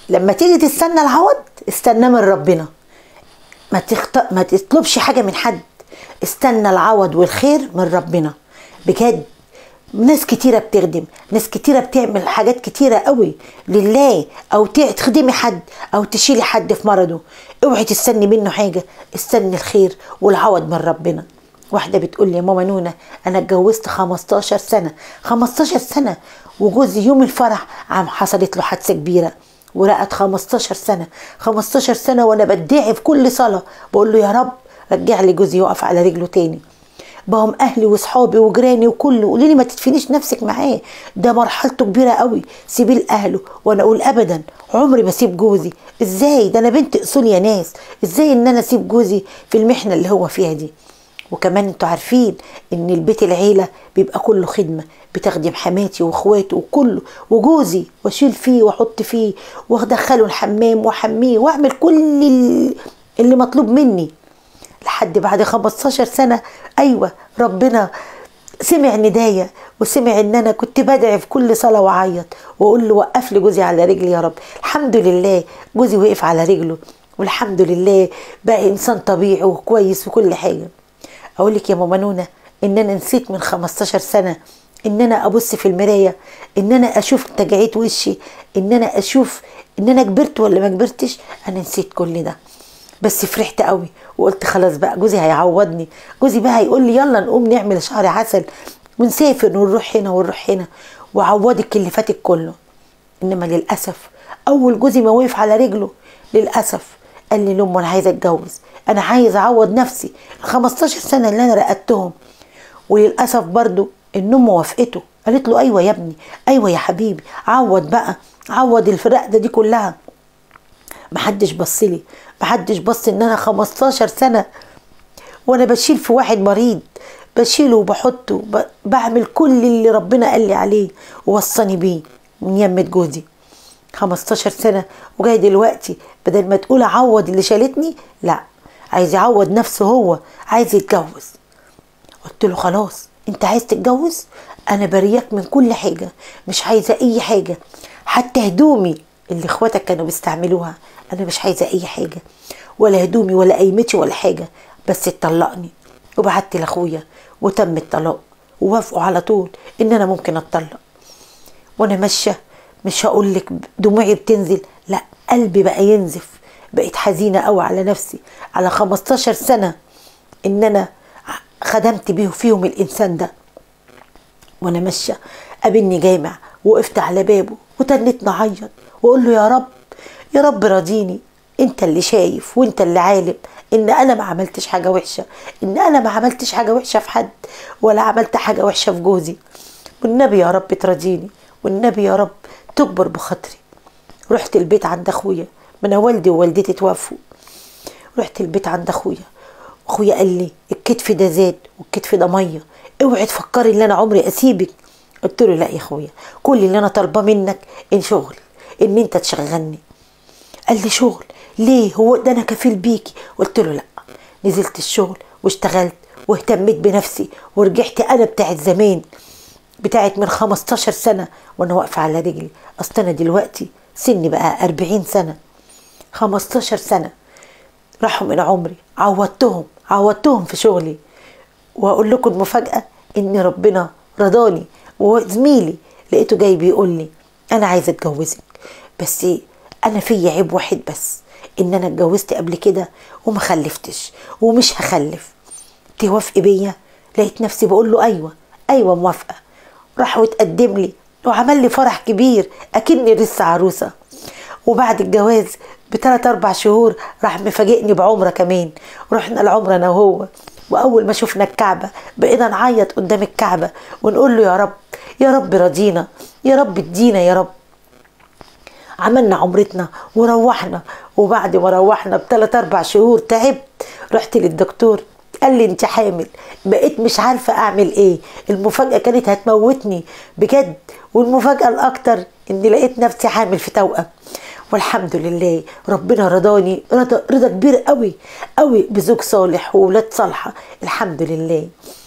لما تيجي تستنى العوض استناه من ربنا ما تخط... ما تطلبش حاجه من حد استنى العوض والخير من ربنا بجد ناس كتيرة بتخدم ناس كتيرة بتعمل حاجات كتيرة قوي لله او ت- تخدمي حد او تشيلي حد في مرضه اوعي تستني منه حاجة استني الخير والعوض من ربنا واحدة بتقول لي يا ماما نونة انا اتجوزت 15 سنة 15 سنة وجوزي يوم الفرح عم حصلت له حادثة كبيرة ورقت 15 سنة 15 سنة وانا بدعي في كل صلاة بقول له يا رب رجع لي جوزي يقف على رجله تاني بقهم اهلي واصحابي وجيراني وكله قولي لي ما تدفنيش نفسك معاه ده مرحلته كبيره قوي سيبيه لاهله وانا اقول ابدا عمري ما اسيب جوزي ازاي ده انا بنت اصول يا ناس ازاي ان انا اسيب جوزي في المحنه اللي هو فيها دي وكمان انتوا عارفين ان البيت العيله بيبقى كله خدمه بتخدم حماتي واخواته وكله وجوزي واشيل فيه واحط فيه وادخله الحمام واحميه واعمل كل ال- اللي مطلوب مني لحد بعد 15 سنة أيوة ربنا سمع ندايا وسمع ان انا كنت بدعي في كل صلاه واعيط واقول له وقف لي جوزي على رجلي يا رب الحمد لله جوزي وقف على رجله والحمد لله بقى انسان طبيعي وكويس وكل حاجه اقول لك يا ماما نونا ان انا نسيت من 15 سنه ان انا ابص في المرايه ان انا اشوف تجاعيد وشي ان انا اشوف ان انا كبرت ولا ما كبرتش انا نسيت كل ده بس فرحت قوي وقلت خلاص بقى جوزي هيعوضني جوزي بقى هيقول لي يلا نقوم نعمل شهر عسل ونسافر ونروح هنا ونروح هنا وعوضك اللي فاتك كله انما للاسف اول جوزي ما وقف على رجله للاسف قال لي لامه انا عايز اتجوز انا عايز اعوض نفسي ال 15 سنه اللي انا رقدتهم وللاسف برضو ان امه وافقته قالت له ايوه يا ابني ايوه يا حبيبي عوض بقى عوض الفرقده دي كلها محدش بص لي محدش بص ان انا 15 سنه وانا بشيل في واحد مريض بشيله وبحطه ب- بعمل كل اللي ربنا قال لي عليه ووصاني بيه من يمة جوزي 15 سنة وجاي دلوقتي بدل ما تقول عوض اللي شالتني لا عايز يعوض نفسه هو عايز يتجوز قلت له خلاص انت عايز تتجوز انا برياك من كل حاجه مش عايزه اي حاجه حتى هدومي اللي اخواتك كانوا بيستعملوها انا مش عايزه اي حاجه ولا هدومي ولا قيمتي ولا حاجه بس اتطلقني وبعت لاخويا وتم الطلاق ووافقوا على طول ان انا ممكن اتطلق وانا ماشيه مش هقول لك دموعي بتنزل لا قلبي بقى ينزف بقيت حزينه قوي على نفسي على 15 سنه ان انا خدمت بيه فيهم الانسان ده وانا ماشيه قابلني جامع وقفت على بابه وتنيت نعيط واقول له يا رب يا رب راضيني انت اللي شايف وانت اللي عالم ان انا ما عملتش حاجه وحشه ان انا ما عملتش حاجه وحشه في حد ولا عملت حاجه وحشه في جوزي والنبي يا رب تراضيني والنبي يا رب تكبر بخاطري رحت البيت عند اخويا من والدي ووالدتي توفوا رحت البيت عند اخويا اخويا قال لي الكتف ده زاد والكتف ده ميه اوعي تفكري ان انا عمري اسيبك قلت له لا يا اخويا كل اللي انا طالباه منك ان شغل ان انت تشغلني قال لي شغل ليه هو ده انا كفيل بيكي قلت له لا نزلت الشغل واشتغلت واهتميت بنفسي ورجعت انا بتاعت زمان بتاعت من 15 سنه وانا واقفه على رجلي اصل انا دلوقتي سني بقى 40 سنه 15 سنه راحوا من عمري عوضتهم عوضتهم في شغلي واقول لكم المفاجاه ان ربنا رضاني وزميلي لقيته جاي بيقول لي انا عايزه اتجوزك بس انا في عيب واحد بس ان انا اتجوزت قبل كده وما خلفتش ومش هخلف توافقي بيا لقيت نفسي بقول له ايوه ايوه موافقه راح وتقدم لي وعمل لي فرح كبير اكني لسه عروسه وبعد الجواز بثلاث اربع شهور راح مفاجئني بعمره كمان رحنا العمره انا وهو واول ما شفنا الكعبه بقينا نعيط قدام الكعبه ونقول له يا رب يا رب رضينا يا رب ادينا يا رب عملنا عمرتنا وروحنا وبعد ما روحنا بثلاث اربع شهور تعبت رحت للدكتور قال لي انت حامل بقيت مش عارفه اعمل ايه المفاجاه كانت هتموتني بجد والمفاجاه الاكتر اني لقيت نفسي حامل في توأم والحمد لله ربنا رضاني رضا رضا كبير قوي قوي بزوج صالح وولاد صالحه الحمد لله